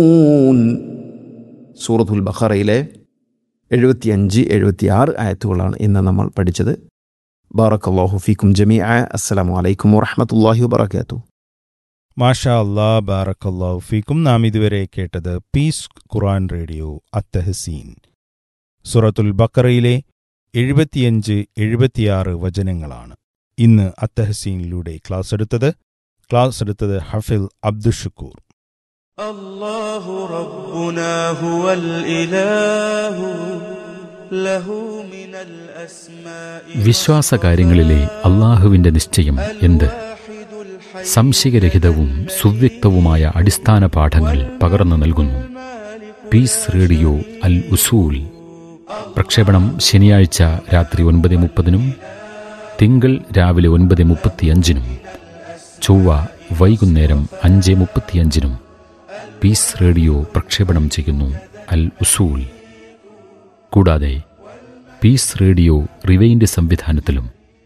സൂറത്തുൽ ബഖറയിലെ എഴുപത്തിയഞ്ച് എഴുപത്തിയാറ് ആയത്തുകളാണ് ഇന്ന് നമ്മൾ പഠിച്ചത് ബാറക്കല്ലാഹു ഫീക്കും ജമീ അസ്സലാമു അലൈക്കും വറഹമത്തല്ലാഹി വബർക്കാത്തു മാഷാ അല്ലാ ബാറക്കല്ലാഹു ഫീക്കും നാം ഇതുവരെ കേട്ടത് പീസ് ഖുറാൻ റേഡിയോ അത്തഹസീൻ സുറത്തുൽ ബക്കറയിലെ എഴുപത്തിയഞ്ച് എഴുപത്തിയാറ് വചനങ്ങളാണ് ഇന്ന് അത്തഹസീനിലൂടെ ക്ലാസ് എടുത്തത് ക്ലാസ് എടുത്തത് ഹഫിൽ അബ്ദുഷക്കൂർ الله ربنا هو الإله له من الأسماء വിശ്വാസകാര്യങ്ങളിലെ അള്ളാഹുവിന്റെ നിശ്ചയം എന്ത് الواحد الحي സംശയരഹിതവും സുവ്യക്തവുമായ അടിസ്ഥാന പാഠങ്ങൾ പകർന്നു നൽകുന്നു പീസ് റേഡിയോ അൽ ഉസൂൽ പ്രക്ഷേപണം ശനിയാഴ്ച രാത്രി ഒൻപത് മുപ്പതിനും തിങ്കൾ രാവിലെ ഒൻപത് മുപ്പത്തിയഞ്ചിനും ചൊവ്വ വൈകുന്നേരം അഞ്ച് മുപ്പത്തിയഞ്ചിനും പീസ് റേഡിയോ പ്രക്ഷേപണം ചെയ്യുന്നു അൽ ഉസൂൽ കൂടാതെ പീസ് റേഡിയോ റിവൈൻഡ് സംവിധാനത്തിലും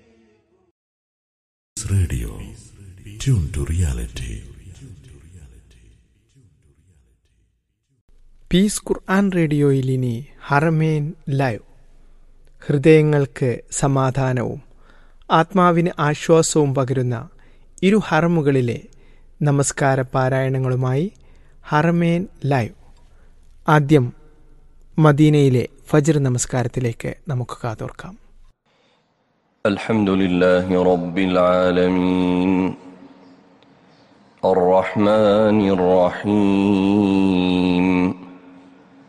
Radio. Tune to reality. Peace ഖുർആൻ റേഡിയോയിൽ ഇനി ഹറമേൻ ലൈവ് ഹൃദയങ്ങൾക്ക് സമാധാനവും ആത്മാവിന് ആശ്വാസവും പകരുന്ന ഇരു ഹറമുകളിലെ നമസ്കാര പാരായണങ്ങളുമായി ഹറമേൻ ലൈവ് ആദ്യം മദീനയിലെ ഫജ്ർ നമസ്കാരത്തിലേക്ക് നമുക്ക് കാതോർക്കാം الحمد لله رب العالمين الرحمن الرحيم